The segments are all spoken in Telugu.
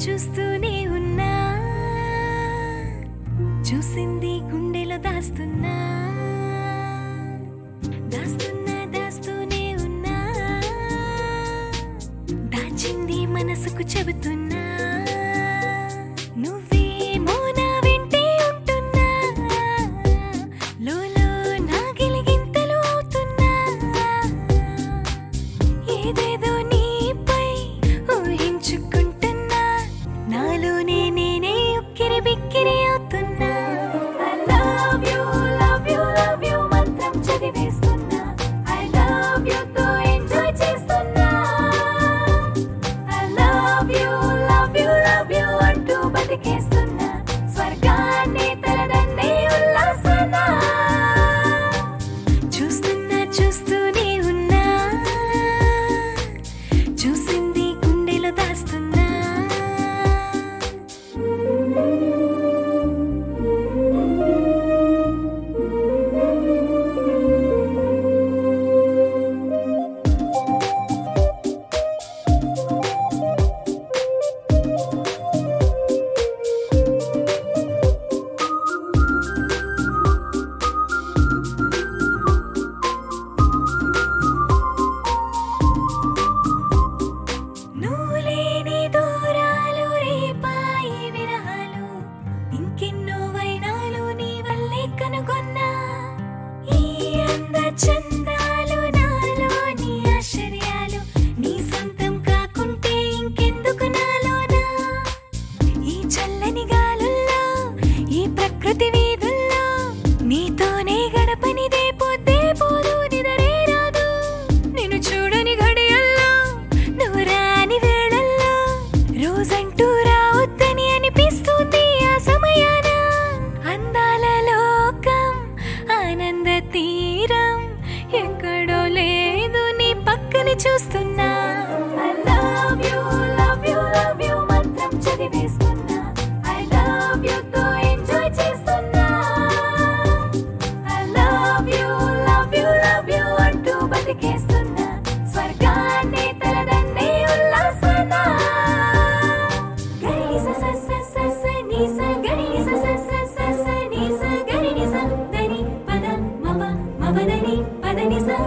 చూస్తూనే ఉన్నా చూసింది గుండెలో దాస్తున్నా దాస్తున్నా దాస్తూనే ఉన్నా దాచింది మనసుకు చెబుతున్నా నువ్వేమో నా వెంటే ఉంటున్నా లోలో నా గిలిగింతలు అవుతున్నా ఏదేదో నీపై ఊహించుకుంటున్నా నాలోనే నేనే ఉక్కిరి బిక్కిరి అవుతున్నా I love you, love you, love you మంత్రం చదివేస్తున్నా I love you తో ఎంజాయ్ చేస్తున్నా I love you, love you, love you అంటూ బతికేస్తున్నా స్వర్గాన్ని తలదన్నే ఉల్లాసనా చూస్తున్నా చూస్తూనే ఉన్నా చూసింది గుండెలో దాస్తున్నా నువ్వు లేని దూరాలు రేపాయి విరహాలు ఇంకెన్నో వైనాలు నీ వల్లే కనుగొన్నా ఈ అంద చందాలు నాలోని ఆశ్చర్యాలు నీ సొంతం కాకుంటే ఇంకెందుకు నాలోనా ఈ చల్లని గాలుల్లో ఈ ప్రకృతి వీధుల్లో నీతోనే గడపనిదే పొద్దే పోదు నిదరే రాదు నిన్ను చూడని గడియల్లో నువ్వు రాని వేళల్లో రోజంటూ రావద్దని అనిపిస్తుంది ఆ సమయాన అందాల లోకం ఆనంద తీరం ఎక్కడో లేదు నీ పక్కన చూస్తున్నా I love you, love you, love you మంత్రం చదివేస్తున్నా I love you తో ఎంజాయ్ చేస్తున్నా I love you, love you, love you అంటూ బతికేస్తున్నా స్వర్గాన్ని తలదన్నే ఉల్లాసనా గరి స స స స స ని స గరి స స స స స ని స గరి ని స దని పద మప మపదని పదని స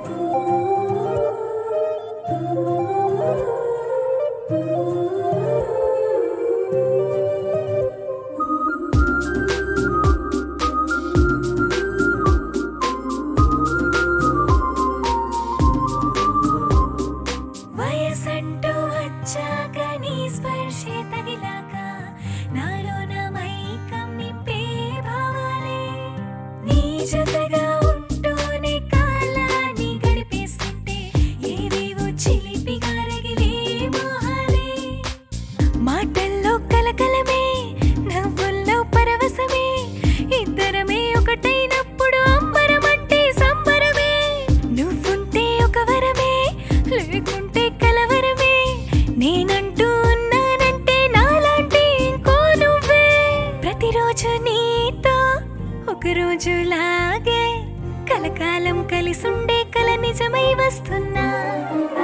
వయసంటూ వచ్చాక నీ స్పర్శే తగిలాక నాలోన మైకం నింపే భావాలే నీ జతగా ఉంటూనే కాలాన్ని గడిపేస్తుంటే ఏవేవో చిలిపిగా రగిలే మోహాలే మాటల్లో కలకలమే నవ్వుల్లో పరవశమే ఇద్దరమే ఒకటైనప్పుడు అంబరమంటే సంబరమే నువ్వుంటే ఒక వరమే లేకుంటే కలవరమే నేనంటూ ఉన్నానంటే నాలాంటి ఇంకో నువ్వే ప్రతిరోజు నీతో ఒక రోజులాగే కలకాలం కలిసుండే కల నిజమై వస్తున్నా